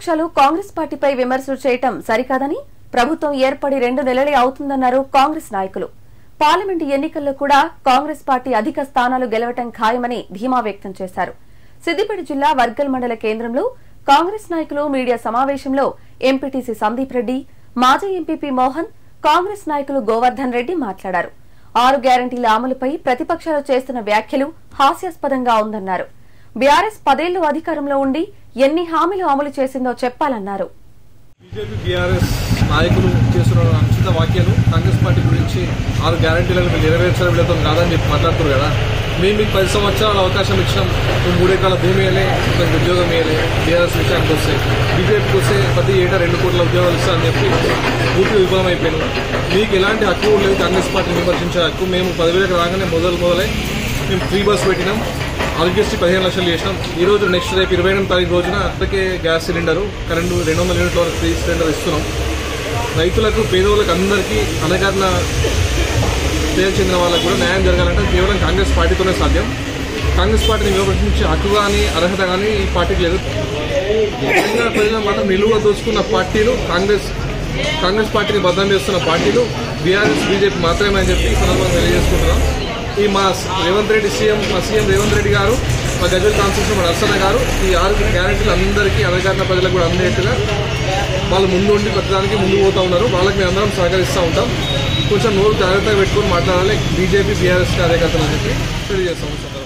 ప్రతిపక్షాలు కాంగ్రెస్ పార్టీపై విమర్శలు చేయటం సరికాదని ప్రభుత్వం ఏర్పడి రెండు నెలలే అవుతుందన్నారు కాంగ్రెస్ నాయకులు పార్లమెంటు ఎన్నికల్లో కూడా కాంగ్రెస్ పార్టీ అధిక స్థానాలు గెలవటం ఖాయమని ధీమా వ్యక్తం చేశారు సిద్దిపేట జిల్లా వర్గల్ మండల కేంద్రంలో కాంగ్రెస్ నాయకులు మీడియా సమావేశంలో ఎంపీటీసీ సందీప్ రెడ్డి మాజీ ఎంపీపీ మోహన్ కాంగ్రెస్ నాయకులు గోవర్ధన్ రెడ్డి మాట్లాడారు ఆరు గ్యారంటీల అమలుపై ప్రతిపక్షాలు చేస్తున్న వ్యాఖ్యలు హాస్యాస్పదంగా ఉందన్నారు బీఆర్ఎస్ పదేళ్లు అధికారంలో ఉండి ఎన్ని హామీలు అమలు చేసిందో చెప్పాలన్నారు బీజేపీ బీఆర్ఎస్ నాయకులు చేస్తున్న అనుచిత వ్యాఖ్యలు కాంగ్రెస్ పార్టీ గురించి ఆరు గ్యారంటీలను మీరు నెరవేర్చడం వీళ్ళతో కాదని చెప్పి మాట్లాడుతున్నారు కదా మేము మీకు పది సంవత్సరాల అవకాశం ఇచ్చినాం మేము మూడెకరాల భూమి వేయలే ఒక ఉద్యోగం వేయలే బీఆర్ఎస్ విషయానికి వస్తే బీజేపీకి వస్తే ప్రతి ఏటా రెండు కోట్ల ఉద్యోగాలు ఇస్తారని చెప్పి పూర్తి విఫలం అయిపోయాను మీకు ఎలాంటి హక్కు లేదు కాంగ్రెస్ పార్టీని విమర్శించే హక్కు మేము పదివేలకు రాగానే మొదలు మొదలై మేము ఫ్రీ బస్ పెట్టినాం ఆరోగ్యశ్రీ పదిహేను లక్షలు చేసినాం ఈ రోజు నెక్స్ట్ రేపు ఇరవై ఎనిమిది తారీఖు రోజున అప్పటికే గ్యాస్ సిలిండరు కరెంటు రెండు వందల యూనిట్ల వరకు ఫ్రీ సిలిండర్ ఇస్తున్నాం రైతులకు పేదవాళ్ళకి అందరికీ అనగారిన పేరు చెందిన వాళ్ళకు కూడా న్యాయం జరగాలంటే కేవలం కాంగ్రెస్ పార్టీతోనే సాధ్యం కాంగ్రెస్ పార్టీని విమర్శించే హక్కు కానీ అర్హత కానీ ఈ పార్టీకి లేదు తెలంగాణ ప్రజలను మాత్రం నిలువ దోచుకున్న పార్టీలు కాంగ్రెస్ కాంగ్రెస్ పార్టీని బదనాం చేస్తున్న పార్టీలు బీఆర్ఎస్ బీజేపీ మాత్రమే అని చెప్పి ఈ సందర్భంగా తెలియజేసుకుంటున్నాం ఈ మా రేవంత్ రెడ్డి సీఎం మా సీఎం రేవంత్ రెడ్డి గారు మా గజల్ కాన్స్టిట్యూషన్ మన అర్సన గారు ఈ ఆరు గ్యారెంటీలు అందరికీ అనగారిన ప్రజలకు కూడా అందేట్టుగా వాళ్ళు ముందు ఉండి ప్రతిదానికి ముందు పోతూ ఉన్నారు వాళ్ళకి మేము అందరం సహకరిస్తూ ఉంటాం కొంచెం నోరు జాగ్రత్తగా పెట్టుకొని మాట్లాడాలి బీజేపీ బీఆర్ఎస్ కార్యకర్తలు అని చెప్పి తెలియజేస్తాం ఈ సందర్భంగా.